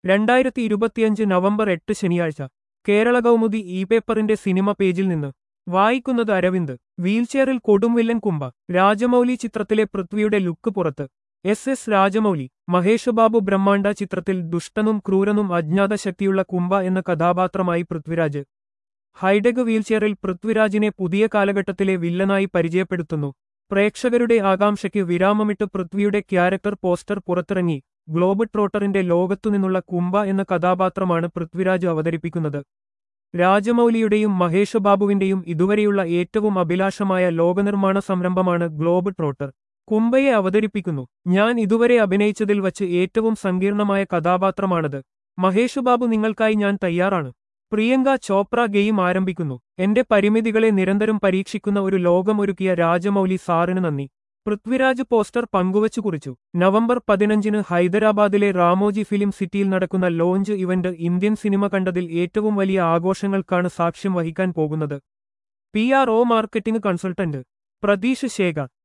രണ്ടായിരത്തി ഇരുപത്തിയഞ്ച് നവംബർ എട്ട് ശനിയാഴ്ച കേരള കൗമുദി ഇ പേപ്പറിന്റെ സിനിമ പേജിൽ നിന്ന് വായിക്കുന്നത് അരവിന്ദ് വീൽചെയറിൽ കൊടുംവില്ലൻ കുംഭ രാജമൗലി ചിത്രത്തിലെ പൃഥ്വിയുടെ ലുക്ക് പുറത്ത് എസ് എസ് രാജമൗലി മഹേഷ് ബാബു ബ്രഹ്മാണ്ഡ ചിത്രത്തിൽ ദുഷ്ടനും ക്രൂരനും അജ്ഞാത ശക്തിയുള്ള കുംഭ എന്ന കഥാപാത്രമായി പൃഥ്വിരാജ് ഹൈഡെഗ് വീൽചെയറിൽ പൃഥ്വിരാജിനെ പുതിയ കാലഘട്ടത്തിലെ വില്ലനായി പരിചയപ്പെടുത്തുന്നു പ്രേക്ഷകരുടെ ആകാംക്ഷയ്ക്ക് വിരാമമിട്ട് പൃഥ്വിയുടെ ക്യാരക്ടർ പോസ്റ്റർ പുറത്തിറങ്ങി ഗ്ലോബ് ട്രോട്ടറിന്റെ ലോകത്തുനിന്നുള്ള കുംഭ എന്ന കഥാപാത്രമാണ് പൃഥ്വിരാജ് അവതരിപ്പിക്കുന്നത് രാജമൗലിയുടെയും മഹേഷ് ബാബുവിന്റെയും ഇതുവരെയുള്ള ഏറ്റവും അഭിലാഷമായ ലോകനിർമ്മാണ സംരംഭമാണ് ഗ്ലോബ് ട്രോട്ടർ കുംഭയെ അവതരിപ്പിക്കുന്നു ഞാൻ ഇതുവരെ അഭിനയിച്ചതിൽ വച്ച് ഏറ്റവും സങ്കീർണമായ കഥാപാത്രമാണത് മഹേഷ് ബാബു നിങ്ങൾക്കായി ഞാൻ തയ്യാറാണ് പ്രിയങ്ക ചോപ്ര ഗെയിം ആരംഭിക്കുന്നു എന്റെ പരിമിതികളെ നിരന്തരം പരീക്ഷിക്കുന്ന ഒരു ലോകമൊരുക്കിയ രാജമൗലി സാറിന് നന്ദി പൃഥ്വിരാജ് പോസ്റ്റർ പങ്കുവച്ചു കുറിച്ചു നവംബർ പതിനഞ്ചിന് ഹൈദരാബാദിലെ റാമോജി ഫിലിം സിറ്റിയിൽ നടക്കുന്ന ലോഞ്ച് ഇവന്റ് ഇന്ത്യൻ സിനിമ കണ്ടതിൽ ഏറ്റവും വലിയ ആഘോഷങ്ങൾക്കാണ് സാക്ഷ്യം വഹിക്കാൻ പോകുന്നത് P R O marketing consultant Prateesh Shekhar